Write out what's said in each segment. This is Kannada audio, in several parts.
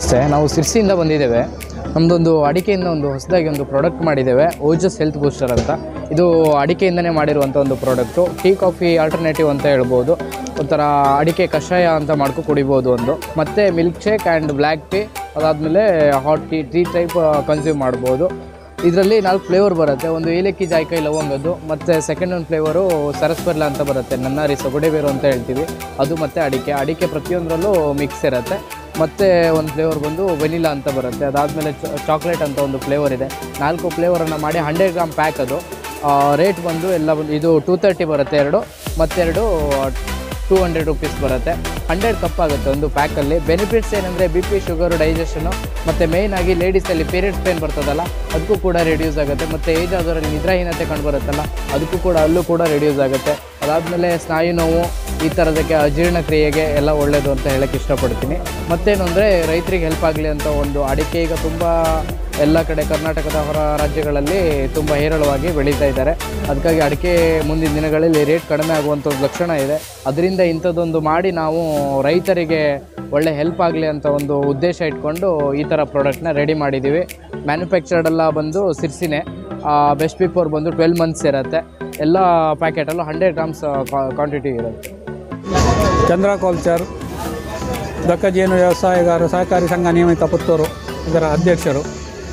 ನಮಸ್ತೆ ನಾವು ಸಿರ್ಸಿಯಿಂದ ಬಂದಿದ್ದೇವೆ ನಮ್ಮದೊಂದು ಅಡಿಕೆಯಿಂದ ಒಂದು ಹೊಸದಾಗಿ ಒಂದು ಪ್ರಾಡಕ್ಟ್ ಮಾಡಿದ್ದೇವೆ ಓಜಸ್ ಹೆಲ್ತ್ ಬೂಸ್ಟರ್ ಅಂತ ಇದು ಅಡಿಕೆಯಿಂದನೇ ಮಾಡಿರುವಂಥ ಒಂದು ಪ್ರಾಡಕ್ಟು ಟೀ ಕಾಫಿ ಆಲ್ಟರ್ನೇಟಿವ್ ಅಂತ ಹೇಳ್ಬೋದು ಒಂಥರ ಅಡಿಕೆ ಕಷಾಯ ಅಂತ ಮಾಡ್ಕೊ ಕುಡಿಬೋದು ಒಂದು ಮತ್ತು milk shake and black tea ಅದಾದಮೇಲೆ hot tea tea type consume ಮಾಡ್ಬೋದು ಇದರಲ್ಲಿ ನಾಲ್ಕು ಫ್ಲೇವರ್ ಬರುತ್ತೆ ಒಂದು ಏಲಕ್ಕಿ ಜಾಯ್ಕಾಯಿ ಲವಂಗದ್ದು ಮತ್ತು ಸೆಕೆಂಡ್ ಒಂದು ಫ್ಲೇವರು ಸರಸ್ಪರ್ಲ ಅಂತ ಬರುತ್ತೆ ನನ್ನಾರಿ ಸೊಗಡೆಬೇರು ಅಂತ ಹೇಳ್ತೀವಿ ಅದು ಮತ್ತು ಅಡಿಕೆ ಅಡಿಕೆ ಪ್ರತಿಯೊಂದರಲ್ಲೂ ಮಿಕ್ಸ್ ಇರುತ್ತೆ ಮತ್ತು ಒಂದು ಫ್ಲೇವರ್ ಬಂದು ವೆನಿಲಾ ಅಂತ ಬರುತ್ತೆ ಅದಾದಮೇಲೆ ಚಾಕ್ಲೇಟ್ ಅಂತ ಒಂದು ಫ್ಲೇವರ್ ಇದೆ ನಾಲ್ಕು ಫ್ಲೇವರನ್ನು ಮಾಡಿ ಹಂಡ್ರೆಡ್ ಗ್ರಾಮ್ ಪ್ಯಾಕ್ ಅದು ರೇಟ್ ಬಂದು ಎಲ್ಲ ಬಂದು ಇದು ಟೂ ತರ್ಟಿ ಬರುತ್ತೆ ಎರಡು ಮತ್ತೆರಡು ಟೂ ಹಂಡ್ರೆಡ್ ರುಪೀಸ್ ಬರುತ್ತೆ ಹಂಡ್ರೆಡ್ ಕಪ್ ಆಗುತ್ತೆ ಒಂದು ಪ್ಯಾಕಲ್ಲಿ ಬೆನಿಫಿಟ್ಸ್ ಏನಂದರೆ ಬಿ ಪಿ ಶುಗರು ಡೈಜೆಷನು ಮತ್ತು ಮೇಯ್ನ್ ಆಗಿ ಲೇಡೀಸಲ್ಲಿ ಪೀರಿಯಡ್ಸ್ ಪೇನ್ ಬರ್ತದಲ್ಲ ಅದಕ್ಕೂ ಕೂಡ ರಿಡ್ಯೂಸ್ ಆಗುತ್ತೆ ಮತ್ತು ಏಜ್ ಆದವರಲ್ಲಿ ನಿದ್ರಾಹೀನತೆ ಕಂಡುಬರುತ್ತಲ್ಲ ಅದಕ್ಕೂ ಕೂಡ ಅಲ್ಲೂ ಕೂಡ ರಿಡ್ಯೂಸ್ ಆಗುತ್ತೆ ಅದಾದಮೇಲೆ ಸ್ನಾಯು ನೋವು ಈ ಥರದಕ್ಕೆ ಅಜೀರ್ಣಕ್ರಿಯೆಗೆ ಎಲ್ಲ ಒಳ್ಳೆಯದು ಅಂತ ಹೇಳಕ್ಕೆ ಇಷ್ಟಪಡ್ತೀನಿ ಮತ್ತೇನು ಅಂದರೆ ರೈತರಿಗೆ ಹೆಲ್ಪ್ ಆಗಲಿ ಅಂತ ಒಂದು ಅಡಿಕೆ ಈಗ ತುಂಬ ಎಲ್ಲ ಕಡೆ ಕರ್ನಾಟಕದ ಹೊರ ರಾಜ್ಯಗಳಲ್ಲಿ ತುಂಬ ಹೇರಳವಾಗಿ ಬೆಳೀತಾ ಇದ್ದಾರೆ ಅದಕ್ಕಾಗಿ ಅಡಿಕೆ ಮುಂದಿನ ದಿನಗಳಲ್ಲಿ ರೇಟ್ ಕಡಿಮೆ ಆಗುವಂಥ ಒಂದು ಲಕ್ಷಣ ಇದೆ ಅದರಿಂದ ಇಂಥದ್ದೊಂದು ಮಾಡಿ ನಾವು ರೈತರಿಗೆ ಒಳ್ಳೆ ಹೆಲ್ಪ್ ಆಗಲಿ ಅಂತ ಒಂದು ಉದ್ದೇಶ ಇಟ್ಕೊಂಡು ಈ ಥರ ಪ್ರಾಡಕ್ಟ್ನ ರೆಡಿ ಮಾಡಿದ್ದೀವಿ ಮ್ಯಾನುಫ್ಯಾಕ್ಚರ್ಡ್ ಎಲ್ಲ ಬಂದು ಸಿರ್ಸಿನೇ ಬೆಸ್ಟ್ ಬಿಫೋರ್ ಬಂದು ಟ್ವೆಲ್ ಮಂತ್ಸ್ ಇರುತ್ತೆ ಎಲ್ಲ ಪ್ಯಾಕೆಟಲ್ಲೂ ಹಂಡ್ರೆಡ್ ಗ್ರಾಮ್ಸ್ ಕ್ವಾಂಟಿಟಿ ಇರುತ್ತೆ ಚಂದ್ರ ಕಲ್ಚರ್ ದಕ್ಕಜೇನು ವ್ಯವಸಾಯಗಾರ ಸಹಕಾರಿ ಸಂಘ ನಿಯಮಿತ ಪುತ್ತೂರು ಇದರ ಅಧ್ಯಕ್ಷರು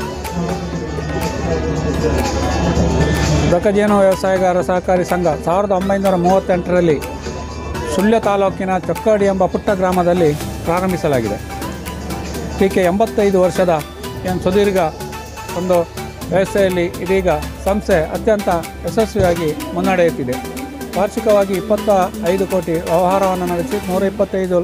ದಕ್ಕಜೇನು ವ್ಯವಸಾಯಗಾರ ಸಹಕಾರಿ ಸಂಘ ಸಾವಿರದ ಒಂಬೈನೂರ ಮೂವತ್ತೆಂಟರಲ್ಲಿ ಸುಳ್ಯ ತಾಲೂಕಿನ ಚೊಕ್ಕಾಡಿ ಎಂಬ ಪುಟ್ಟ ಗ್ರಾಮದಲ್ಲಿ ಪ್ರಾರಂಭಿಸಲಾಗಿದೆ ಹೀಗೆ ಎಂಬತ್ತೈದು ವರ್ಷದ ಏನು ಸುದೀರ್ಘ ಒಂದು ವ್ಯವಸ್ಥೆಯಲ್ಲಿ ಇದೀಗ ಸಂಸ್ಥೆ ಅತ್ಯಂತ ಯಶಸ್ವಿಯಾಗಿ ಮುನ್ನಡೆಯುತ್ತಿದೆ ವಾರ್ಷಿಕವಾಗಿ ಇಪ್ಪತ್ತ ಐದು ಕೋಟಿ ವ್ಯವಹಾರವನ್ನು ನಡೆಸಿ ನೂರ ಇಪ್ಪತ್ತೈದು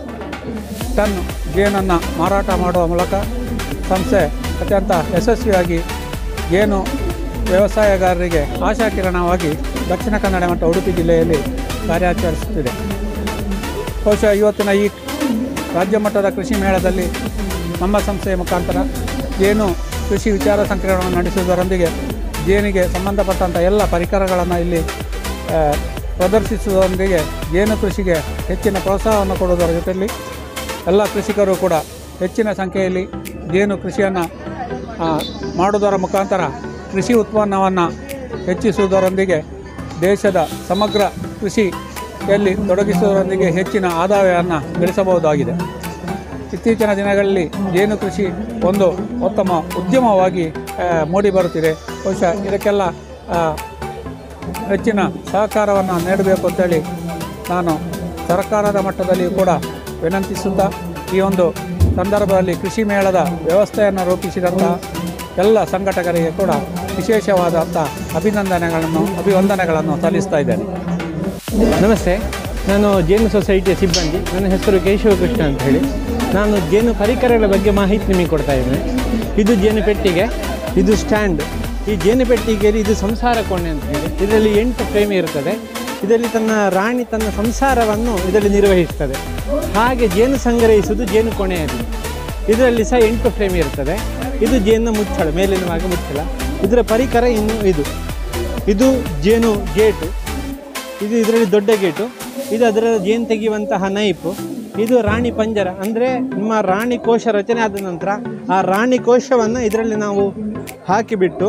ಟನ್ ಜೇನನ್ನು ಮಾರಾಟ ಮಾಡುವ ಮೂಲಕ ಸಂಸ್ಥೆ ಅತ್ಯಂತ ಯಶಸ್ವಿಯಾಗಿ ಜೇನು ವ್ಯವಸಾಯಗಾರರಿಗೆ ಆಶಾಕಿರಣವಾಗಿ ದಕ್ಷಿಣ ಕನ್ನಡ ಮತ್ತು ಉಡುಪಿ ಜಿಲ್ಲೆಯಲ್ಲಿ ಕಾರ್ಯಾಚರಿಸುತ್ತಿದೆ ಬಹುಶಃ ಇವತ್ತಿನ ಈ ರಾಜ್ಯ ಮಟ್ಟದ ಕೃಷಿ ಮೇಳದಲ್ಲಿ ನಮ್ಮ ಸಂಸ್ಥೆಯ ಮುಖಾಂತರ ಜೇನು ಕೃಷಿ ವಿಚಾರ ಸಂಕಿರಣವನ್ನು ನಡೆಸುವುದರೊಂದಿಗೆ ಜೇನಿಗೆ ಸಂಬಂಧಪಟ್ಟಂಥ ಎಲ್ಲ ಪರಿಕರಗಳನ್ನು ಇಲ್ಲಿ ಆ, ಪ್ರದರ್ಶಿಸುವುದರೊಂದಿಗೆ ಜೇನು ಕೃಷಿಗೆ ಹೆಚ್ಚಿನ ಪ್ರೋತ್ಸಾಹವನ್ನು ಕೊಡುವುದರ ಜೊತೆಯಲ್ಲಿ ಎಲ್ಲ ಕೃಷಿಕರು ಕೂಡ ಹೆಚ್ಚಿನ ಸಂಖ್ಯೆಯಲ್ಲಿ ಜೇನು ಕೃಷಿಯನ್ನು ಆ, ಮಾಡುವುದರ ಮುಖಾಂತರ ಕೃಷಿ ಉತ್ಪನ್ನವನ್ನು ಹೆಚ್ಚಿಸುವುದರೊಂದಿಗೆ ದೇಶದ ಸಮಗ್ರ ಕೃಷಿಯಲ್ಲಿ ತೊಡಗಿಸುವುದರೊಂದಿಗೆ ಹೆಚ್ಚಿನ ಆದಾಯವನ್ನು ಗಳಿಸಬಹುದಾಗಿದೆ ಇತ್ತೀಚಿನ ದಿನಗಳಲ್ಲಿ ಜೇನು ಕೃಷಿ ಒಂದು ಉತ್ತಮ ಉದ್ಯಮವಾಗಿ ಆ, ಮೂಡಿಬರುತ್ತಿದೆ ಬಹುಶಃ ಇದಕ್ಕೆಲ್ಲ ಆ, ಹೆಚ್ಚಿನ ಸಹಕಾರವನ್ನು ನೀಡಬೇಕು ಅಂತೇಳಿ ನಾನು ಸರ್ಕಾರದ ಮಟ್ಟದಲ್ಲಿಯೂ ಕೂಡ ವಿನಂತಿಸುತ್ತಾ ಈ ಒಂದು ಸಂದರ್ಭದಲ್ಲಿ ಕೃಷಿ ಮೇಳದ ವ್ಯವಸ್ಥೆಯನ್ನು ರೂಪಿಸಿದಂಥ ಎಲ್ಲ ಸಂಘಟಕರಿಗೆ ಕೂಡ ವಿಶೇಷವಾದಂಥ ಅಭಿನಂದನೆಗಳನ್ನು ಅಭಿವಂದನೆಗಳನ್ನು ಸಲ್ಲಿಸ್ತಾ ಇದ್ದೇನೆ ನಮಸ್ತೆ ನಾನು ಜೇನು ಸೊಸೈಟಿಯ ಸಿಬ್ಬಂದಿ ನನ್ನ ಹೆಸರು ಕೇಶವಕೃಷ್ಣ ಅಂತ ಹೇಳಿ ನಾನು ಜೇನು ಪರಿಕರಗಳ ಬಗ್ಗೆ ಮಾಹಿತಿ ನಿಮಗೆ ಕೊಡ್ತಾ ಇದ್ದೇನೆ ಇದು ಜೇನು ಪೆಟ್ಟಿಗೆ ಇದು ಸ್ಟ್ಯಾಂಡ್ ಈ ಜೇನು ಪೆಟ್ಟಿಗೆಯಲ್ಲಿ ಇದು ಸಂಸಾರ ಕೋಣೆ ಅಂತ ಹೇಳಿ ಇದರಲ್ಲಿ ಎಂಟು ಫ್ರೇಮ್ ಇರ್ತದೆ ಇದರಲ್ಲಿ ತನ್ನ ರಾಣಿ ತನ್ನ ಸಂಸಾರವನ್ನು ಇದರಲ್ಲಿ ನಿರ್ವಹಿಸ್ತದೆ ಹಾಗೆ ಜೇನು ಸಂಗ್ರಹಿಸುವುದು ಜೇನು ಕೋಣೆಯಲ್ಲಿ ಇದರಲ್ಲಿ ಸಹ ಎಂಟು ಫ್ರೇಮ್ ಇರ್ತದೆ ಇದು ಜೇನು ಮುಚ್ಚಳ ಮೇಲಿನ ಭಾಗ ಮುಚ್ಚಳ ಇದರ ಪರಿಕರ ಇನ್ನು ಇದು ಇದು ಜೇನು ಗೇಟು ಇದು ಇದರಲ್ಲಿ ದೊಡ್ಡ ಗೇಟು ಇದು ಅದರ ಜೇನು ತೆಗೆಯುವಂತಹ ನೈಪು ಇದು ರಾಣಿ ಪಂಜರ ಅಂದರೆ ನಿಮ್ಮ ರಾಣಿ ಕೋಶ ರಚನೆ ಆದ ನಂತರ ಆ ರಾಣಿ ಕೋಶವನ್ನು ಇದರಲ್ಲಿ ನಾವು ಹಾಕಿಬಿಟ್ಟು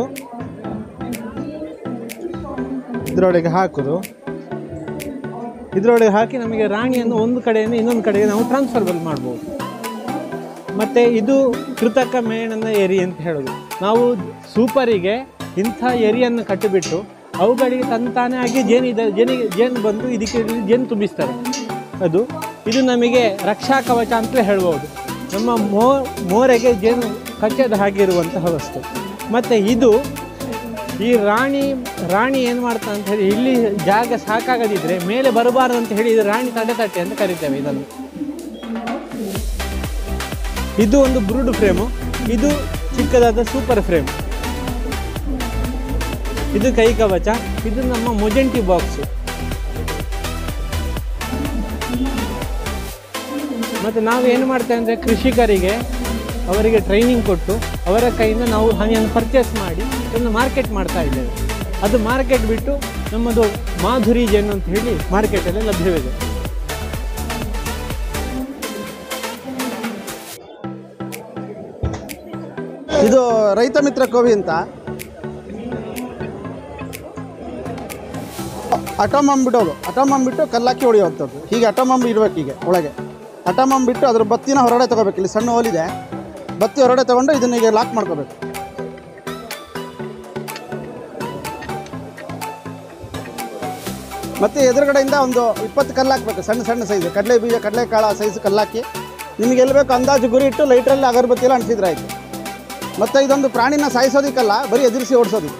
ಇದರೊಳಗೆ ಹಾಕೋದು ಇದರೊಳಗೆ ಹಾಕಿ ನಮಗೆ ರಾಣಿಯನ್ನು ಒಂದು ಕಡೆಯಿಂದ ಇನ್ನೊಂದು ಕಡೆಗೆ ನಾವು ಟ್ರಾನ್ಸ್ಫರ್ಬಲ್ ಮಾಡ್ಬೋದು ಮತ್ತು ಇದು ಕೃತಕ ಮೇಣನ ಎರಿ ಅಂತ ಹೇಳೋದು ನಾವು ಸೂಪರಿಗೆ ಇಂಥ ಎರಿಯನ್ನು ಕಟ್ಟಿಬಿಟ್ಟು ಅವುಗಳಿಗೆ ತಂತಾನೇ ಆಗಿ ಜೇನು ಇದೆ ಜೇನಿಗೆ ಜೇನು ಬಂದು ಇದಕ್ಕೆ ಜೇನು ತುಂಬಿಸ್ತಾರೆ ಅದು ಇದು ನಮಗೆ ರಕ್ಷಾ ಕವಚ ಅಂತಲೇ ಹೇಳ್ಬೋದು ನಮ್ಮ ಮೋ ಮೋರೆಗೆ ಜೇನು ಕಚ್ಚದ ಹಾಗಿರುವಂತಹ ವಸ್ತು ಮತ್ತು ಇದು ಈ ರಾಣಿ ರಾಣಿ ಏನು ಮಾಡ್ತಾ ಅಂತ ಹೇಳಿ ಇಲ್ಲಿ ಜಾಗ ಸಾಕಾಗದಿದ್ರೆ ಮೇಲೆ ಬರಬಾರದು ಅಂತ ಹೇಳಿ ಇದು ರಾಣಿ ತಡೆತಟ್ಟೆ ಅಂತ ಕರಿತೇವೆ ಇದನ್ನು ಇದು ಒಂದು ಬ್ರೂಡ್ ಫ್ರೇಮು ಇದು ಚಿಕ್ಕದಾದ ಸೂಪರ್ ಫ್ರೇಮ್ ಇದು ಕೈ ಕವಚ ಇದು ನಮ್ಮ ಮೊಜೆಂಟಿ ಬಾಕ್ಸು ಮತ್ತು ನಾವು ಏನು ಮಾಡ್ತೇವೆ ಅಂದರೆ ಕೃಷಿಕರಿಗೆ ಅವರಿಗೆ ಟ್ರೈನಿಂಗ್ ಕೊಟ್ಟು ಅವರ ಕೈಯಿಂದ ನಾವು ಹನಿಯನ್ನು ಪರ್ಚೇಸ್ ಮಾಡಿ ಇದನ್ನು ಮಾರ್ಕೆಟ್ ಮಾಡ್ತಾ ಇದ್ದೇವೆ ಅದು ಮಾರ್ಕೆಟ್ ಬಿಟ್ಟು ನಮ್ಮದು ಮಾಧುರಿ ಜೇನು ಅಂತ ಹೇಳಿ ಮಾರ್ಕೆಟಲ್ಲಿ ಲಭ್ಯವಿದೆ ಇದು ರೈತ ಮಿತ್ರ ಕೋವಿ ಅಂತ ಅಟಮಮ್ ಬಿಡೋದು ಅಟಮಮ್ ಬಿಟ್ಟು ಕಲ್ಲಾಕಿ ಹೊಡೆಯುವಂಥದ್ದು ಹೀಗೆ ಅಟಮಮ್ ಇಡ್ಬೇಕು ಹೀಗೆ ಒಳಗೆ ಅಟಮಮ್ ಬಿಟ್ಟು ಅದ್ರ ಬತ್ತಿನ ಹೊರಗಡೆ ತಗೋಬೇಕು ಇಲ್ಲಿ ಸಣ್ಣ ಹೋಲಿದೆ ಬತ್ತಿ ಹೊರಗಡೆ ತಗೊಂಡು ಇದನ್ನ ಹೀಗೆ ಲಾಕ್ ಮಾಡ್ಕೋಬೇಕು ಮತ್ತು ಎದುರುಗಡೆಯಿಂದ ಒಂದು ಇಪ್ಪತ್ತು ಕಲ್ಲು ಹಾಕ್ಬೇಕು ಸಣ್ಣ ಸಣ್ಣ ಸೈಜ್ ಕಡಲೆ ಬೀಜ ಕಡಲೆಕಾಳು ಸೈಜ್ ಕಲ್ಲಾಕಿ ನಿಮಗೆ ಎಲ್ಲಿ ಬೇಕು ಅಂದಾಜು ಗುರಿ ಇಟ್ಟು ಲೈಟ್ರಲ್ಲಿ ಅಗರಬತ್ತಿ ಎಲ್ಲ ಅಂಟಿಸಿದ್ರೆ ಆಯಿತು ಮತ್ತು ಇದೊಂದು ಪ್ರಾಣಿನ ಸಾಯಿಸೋದಕ್ಕಲ್ಲ ಬರೀ ಎದುರಿಸಿ ಓಡಿಸೋದಕ್ಕೆ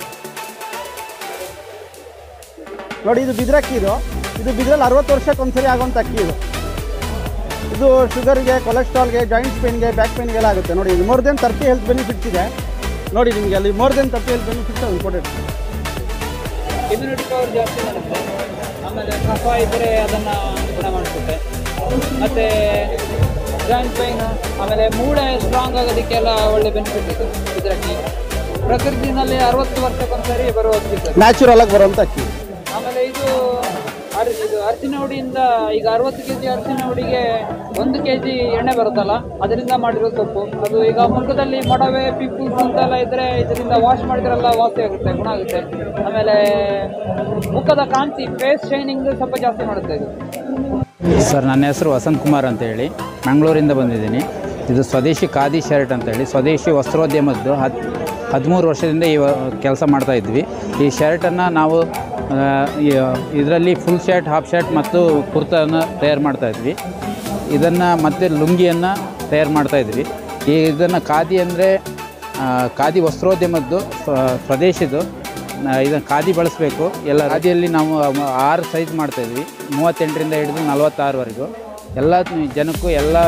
ನೋಡಿ ಇದು ಬಿದ್ರಕ್ಕಿ ಇದು ಇದು ಬಿದ್ರಲ್ಲಿ ಅರವತ್ತು ವರ್ಷಕ್ಕೆ ಒಂದ್ಸರಿ ಆಗುವಂಥ ಅಕ್ಕಿ ಇದು ಇದು ಶುಗರ್ಗೆ ಕೊಲೆಸ್ಟ್ರಾಲ್ಗೆ ಜಾಯಿಂಟ್ಸ್ ಪೇನ್ಗೆ ಬ್ಯಾಕ್ ಪೇನ್ಗೆಲ್ಲ ಆಗುತ್ತೆ ನೋಡಿ ಇದು more than thirty health benefits ಇದೆ ನೋಡಿ ನಿಮಗೆ ಅಲ್ಲಿ more than thirty health benefits important immunity power ಜಾಸ್ತಿ ಮಾಡುತ್ತೆ ಆಮೇಲೆ ಕಫ ಇದ್ದರೆ ಅದನ್ನು ಗುಣ ಮಾಡಿಸುತ್ತೆ ಮತ್ತು ಜಾಯಿಂಟ್ ಪೈನ್ ಆಮೇಲೆ ಮೂಳೆ ಸ್ಟ್ರಾಂಗ್ ಆಗೋದಕ್ಕೆಲ್ಲ ಒಳ್ಳೆ ಬೆನಿಫಿಟ್ ಇದೆ ಇದರಲ್ಲಿ ಪ್ರಕೃತಿನಲ್ಲಿ ಅರವತ್ತು ವರ್ಷಕ್ಕೊಂದ್ಸರಿ ಬರುವ ಅಕ್ಕಿ ಸರ್ ನ್ಯಾಚುರಲ್ ಆಗಿ ಬರುವಂಥ ಅಕ್ಕಿ ಆಮೇಲೆ ಇದು ಅರ್ ಇದು ಅರಿಶಿನ ಹುಡಿಯಿಂದ ಈಗ ಅರವತ್ತು ಕೆ ಜಿ ಅರಿಶಿನ ಹುಡಿಗೆ ಒಂದು ಕೆ ಜಿ ಎಣ್ಣೆ ಬರುತ್ತಲ್ಲ ಅದರಿಂದ ಮಾಡಿರೋ ಸೊಪ್ಪು ಅದು ಈಗ ಮುಖದಲ್ಲಿ ಮೊಡವೆ ಪಿಂಪಲ್ಸ್ ಅಂತೆಲ್ಲ ಇದ್ದರೆ ಇದರಿಂದ ವಾಶ್ ಮಾಡಿದ್ರೆಲ್ಲ ವಾಸಿ ಆಗುತ್ತೆ ಗುಣ ಆಗುತ್ತೆ ಆಮೇಲೆ ಮುಖದ ಕಾಂತಿ ಫೇಸ್ ಶೈನಿಂಗ್ ಸ್ವಲ್ಪ ಜಾಸ್ತಿ ಮಾಡುತ್ತೆ ಇದು ಸರ್ ನನ್ನ ಹೆಸರು ವಸಂತ್ ಕುಮಾರ್ ಅಂತ ಹೇಳಿ ಮಂಗಳೂರಿಂದ ಬಂದಿದ್ದೀನಿ ಇದು ಸ್ವದೇಶಿ ಖಾದಿ ಶರ್ಟ್ ಅಂತ ಹೇಳಿ ಸ್ವದೇಶಿ ವಸ್ತ್ರೋದ್ಯಮದ್ದು ಹದ್ ಹದಿಮೂರು ವರ್ಷದಿಂದ ಈ ಕೆಲಸ ಮಾಡ್ತಾ ಇದ್ವಿ ಈ ಶರ್ಟನ್ನು ನಾವು ಇದರಲ್ಲಿ ಫುಲ್ ಶರ್ಟ್ ಹಾಫ್ ಶರ್ಟ್ ಮತ್ತು ಕುರ್ತನ ತಯಾರು ಮಾಡ್ತಾ ಇದ್ವಿ ಇದನ್ನು ಮತ್ತು ಲುಂಗಿಯನ್ನು ತಯಾರು ಮಾಡ್ತಾ ಇದ್ವಿ ಈ ಇದನ್ನು ಖಾದಿ ಅಂದರೆ ಖಾದಿ ವಸ್ತ್ರೋದ್ಯಮದ್ದು ಸ್ವ- ಸ್ವದೇಶಿದು ಇದನ್ನು ಖಾದಿ ಬಳಸಬೇಕು ಎಲ್ಲ ಖಾದಿಯಲ್ಲಿ ನಾವು ಮ- ಆರು ಸೈಜ್ ಮಾಡ್ತಾಯಿದ್ವಿ ಮೂವತ್ತೆಂಟರಿಂದ ಹಿಡಿದು ನಲವತ್ತಾರವರೆಗೂ ಎಲ್ಲ ಜನಕ್ಕೂ ಎಲ್ಲ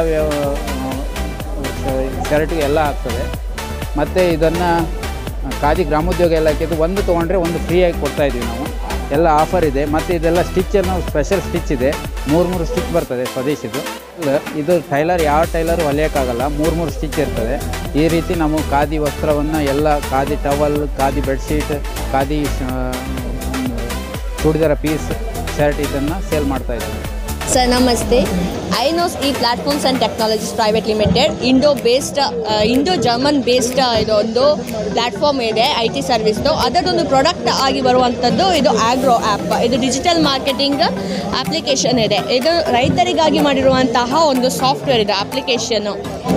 ಶರ್ಟ್ಗೆ ಎಲ್ಲ ಆಗ್ತದೆ ಮತ್ತು ಇದನ್ನು ಖಾದಿ ಗ್ರಾಮೋದ್ಯೋಗ ಇಲಾಖೆದು ಒಂದು ತೊಗೊಂಡ್ರೆ ಒಂದು ಫ್ರೀಯಾಗಿ ಕೊಡ್ತಾಯಿದ್ವಿ ನಾವು ಎಲ್ಲ ಆಫರ್ ಇದೆ ಮತ್ತು ಇದೆಲ್ಲ ಸ್ಟಿಚ್ಚನ್ನು ಸ್ಪೆಷಲ್ ಸ್ಟಿಚ್ ಇದೆ ಮೂರು ಮೂರು ಸ್ಟಿಚ್ ಬರ್ತದೆ ಸ್ವದೇಶಿದು ಇಲ್ಲ- ಇದು ಟೈಲರ್ ಯಾವ ಟೈಲರ್ ಹೊಲಿಯೋಕ್ಕಾಗಲ್ಲ ಮೂರು ಮೂರು ಸ್ಟಿಚ್ ಇರ್ತದೆ ಈ ರೀತಿ ನಾವು ಖಾದಿ ವಸ್ತ್ರವನ್ನು ಎಲ್ಲ ಖಾದಿ ಟವಲ್ ಖಾದಿ ಬೆಡ್ಶೀಟ್ ಖಾದಿ ಶ- ಚೂಡಿದಾರ ಪೀಸ್ ಶರ್ಟ್ ಇದನ್ನು ಸೇಲ್ ಮಾಡ್ತಾ ಇದ್ದೀವಿ ಸರ್ ನಮಸ್ತೆ ಐನೋಸ್ ಈ platforms and technologies private limited Indo based Indo German based ಇದೊಂದು ಪ್ಲಾಟ್ಫಾರ್ಮ್ ಇದೆ ಐ ಟಿ ಸರ್ವಿಸ್ದು ಅದರದೊಂದು ಪ್ರಾಡಕ್ಟ್ ಆಗಿ ಬರುವಂಥದ್ದು ಇದು ಆಗ್ರೋ ಆ್ಯಪ್ ಇದು ಡಿಜಿಟಲ್ ಮಾರ್ಕೆಟಿಂಗ್ ಅಪ್ಲಿಕೇಶನ್ ಇದೆ ಇದು ರೈತರಿಗಾಗಿ ಮಾಡಿರುವಂತಹ ಒಂದು ಸಾಫ್ಟ್ವೇರ್ ಇದೆ ಅಪ್ಲಿಕೇಶನ್ನು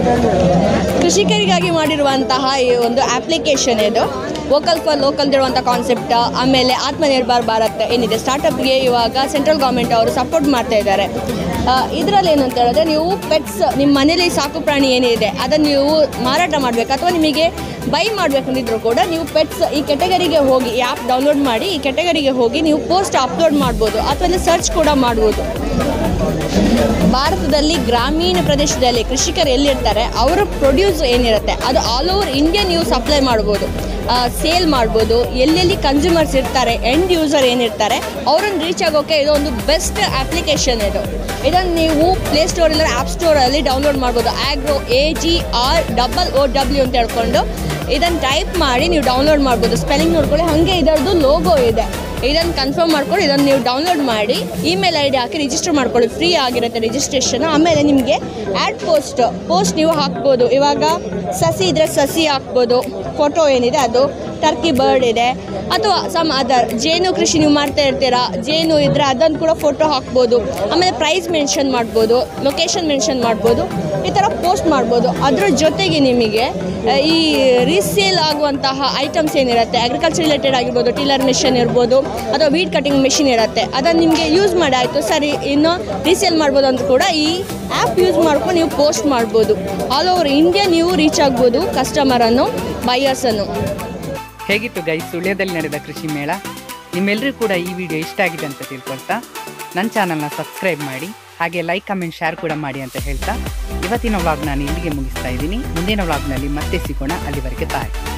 ಕೃಷಿಕರಿಗಾಗಿ ಮಾಡಿರುವಂತಹ ಈ ಒಂದು ಅಪ್ಲಿಕೇಶನ್ ಇದು ವೋಕಲ್ ಫಾರ್ ಲೋಕಲ್ ಇರುವಂಥ ಕಾನ್ಸೆಪ್ಟ್ ಆಮೇಲೆ ಆತ್ಮನಿರ್ಭರ್ ಭಾರತ್ ಏನಿದೆ ಸ್ಟಾರ್ಟಪ್ಗೆ ಇವಾಗ ಸೆಂಟ್ರಲ್ ಗೌರ್ಮೆಂಟ್ ಅವರು ಸಪೋರ್ಟ್ ಮಾಡ್ತಾ ಇದ್ದಾರೆ ಇದರಲ್ಲಿ ಏನು ಅಂತ ಹೇಳಿದ್ರೆ ನೀವು ಪೆಟ್ಸ್ ನಿಮ್ಮ ಮನೇಲಿ ಸಾಕು ಪ್ರಾಣಿ ಏನಿದೆ ಅದನ್ನು ನೀವು ಮಾರಾಟ ಮಾಡಬೇಕು ಅಥವಾ ನಿಮಗೆ ಬೈ ಮಾಡಬೇಕಂದಿದ್ರು ಕೂಡ ನೀವು ಪೆಟ್ಸ್ ಈ ಕೆಟಗರಿಗೆ ಹೋಗಿ ಈ ಆ್ಯಪ್ ಡೌನ್ಲೋಡ್ ಮಾಡಿ ಈ ಕೆಟಗರಿಗೆ ಹೋಗಿ ನೀವು ಪೋಸ್ಟ್ ಅಪ್ಲೋಡ್ ಮಾಡ್ಬೋದು ಅಥವಾ ಸರ್ಚ್ ಕೂಡ ಮಾಡ್ಬೋದು ಭಾರತದಲ್ಲಿ ಗ್ರಾಮೀಣ ಪ್ರದೇಶದಲ್ಲಿ ಕೃಷಿಕರು ಎಲ್ಲಿರ್ತಾರೆ ಅವರ ಪ್ರೊಡ್ಯೂಸ್ ಏನಿರುತ್ತೆ ಅದು ಆಲ್ ಓವರ್ ಇಂಡಿಯಾ ನೀವು ಸಪ್ಲೈ ಮಾಡ್ಬೋದು ಸೇಲ್ ಮಾಡ್ಬೋದು ಎಲ್ಲೆಲ್ಲಿ ಕನ್ಸ್ಯೂಮರ್ಸ್ ಇರ್ತಾರೆ ಎಂಡ್ ಯೂಸರ್ ಏನಿರ್ತಾರೆ ಅವ್ರನ್ನ ರೀಚ್ ಆಗೋಕ್ಕೆ ಇದು ಒಂದು ಬೆಸ್ಟ್ ಅಪ್ಲಿಕೇಶನ್ ಇದು ಇದನ್ನು ನೀವು ಪ್ಲೇಸ್ಟೋರ್ ಇಲ್ಲ ಆ್ಯಪ್ ಸ್ಟೋರಲ್ಲಿ ಡೌನ್ಲೋಡ್ ಮಾಡ್ಬೋದು agro A G R double O W ಅಂತ ಹೇಳ್ಕೊಂಡು ಇದನ್ನು ಟೈಪ್ ಮಾಡಿ ನೀವು ಡೌನ್ಲೋಡ್ ಮಾಡ್ಬೋದು ಸ್ಪೆಲ್ಲಿಂಗ್ ನೋಡ್ಕೊಳ್ಳಿ ಹಾಗೆ ಇದರದ್ದು ಲೋಗೋ ಇದೆ ಇದನ್ನು ಕನ್ಫರ್ಮ್ ಮಾಡ್ಕೊಂಡು ಇದನ್ನು ನೀವು ಡೌನ್ಲೋಡ್ ಮಾಡಿ ಇಮೇಲ್ ಐ ಡಿ ಹಾಕಿ ರಿಜಿಸ್ಟರ್ ಮಾಡ್ಕೊಳ್ಳಿ ಫ್ರೀ ಆಗಿರುತ್ತೆ ರಿಜಿಸ್ಟ್ರೇಷನ್ ಆಮೇಲೆ ನಿಮಗೆ ಆ್ಯಡ್ ಪೋಸ್ಟ್ ಪೋಸ್ಟ್ ನೀವು ಹಾಕ್ಬೋದು ಇವಾಗ ಸಸಿ ಇದ್ರೆ ಸಸಿ ಹಾಕ್ಬೋದು ಫೋಟೋ ಏನಿದೆ ಅದು ಟರ್ಕಿ ಬರ್ಡ್ ಇದೆ ಅಥವಾ ಸಮ್ ಅದರ್ ಜೇನು ಕೃಷಿ ನೀವು ಮಾಡ್ತಾ ಇರ್ತೀರಾ ಜೇನು ಇದ್ದರೆ ಅದನ್ನು ಕೂಡ ಫೋಟೋ ಹಾಕ್ಬೋದು ಆಮೇಲೆ ಪ್ರೈಸ್ ಮೆನ್ಷನ್ ಮಾಡ್ಬೋದು ಲೊಕೇಶನ್ ಮೆನ್ಷನ್ ಮಾಡ್ಬೋದು ಈ ಥರ ಪೋಸ್ಟ್ ಮಾಡ್ಬೋದು ಅದ್ರ ಜೊತೆಗೆ ನಿಮಗೆ ಆ, ಈ ರೀಸೇಲ್ ಆಗುವಂತಹ ಐಟಮ್ಸ್ ಏನಿರುತ್ತೆ ಅಗ್ರಿಕಲ್ಚರ್ ರಿಲೇಟೆಡ್ ಆಗಿರ್ಬೋದು ಟೀಲರ್ ಮಿಷನ್ ಇರ್ಬೋದು ಅಥವಾ ವೀಡ್ ಕಟಿಂಗ್ ಮಿಷಿನ್ ಇರುತ್ತೆ ಅದನ್ನು ನಿಮಗೆ ಯೂಸ್ ಮಾಡಿ ಆಯಿತು ಸರಿ ಇನ್ನು ರೀಸೇಲ್ ಮಾಡ್ಬೋದು ಅಂತ ಕೂಡ ಈ ಆ್ಯಪ್ ಯೂಸ್ ಮಾಡ್ಕೊಂಡು ನೀವು ಪೋಸ್ಟ್ ಮಾಡ್ಬೋದು ಆಲ್ ಓವರ್ ಇಂಡಿಯಾ ನೀವು ರೀಚ್ ಆಗ್ಬೋದು ಕಸ್ಟಮರನ್ನು ಬೈಯರ್ಸನ್ನು ಹೇಗಿತ್ತು ಗೈಸ್ ಸುಳ್ಯದಲ್ಲಿ ನಡೆದ ಕೃಷಿ ಮೇಳ ನಿಮ್ಮೆಲ್ಲರಿಗೂ ಕೂಡ ಈ ವಿಡಿಯೋ ಇಷ್ಟ ಆಗಿದೆ ಅಂತ ತಿಳ್ಕೊಳ್ತಾ ನನ್ನ ಚಾನಲ್ನ ಸಬ್ಸ್ಕ್ರೈಬ್ ಮಾಡಿ ಹಾಗೆ ಲೈಕ್ ಕಮೆಂಟ್ ಶೇರ್ ಕೂಡ ಮಾಡಿ ಅಂತ ಹೇಳ್ತಾ ಇವತ್ತಿನ ವ್ಲಾಗ್ ನಾನು ಇಲ್ಲಿಗೆ ಮುಗಿಸ್ತಾ ಇದ್ದೀನಿ ಮುಂದಿನ ವ್ಲಾಗ್ನಲ್ಲಿ ಮತ್ತೆ ಸಿಗೋಣ ಅಲ್ಲಿವರೆಗೆ ಬಾಯ್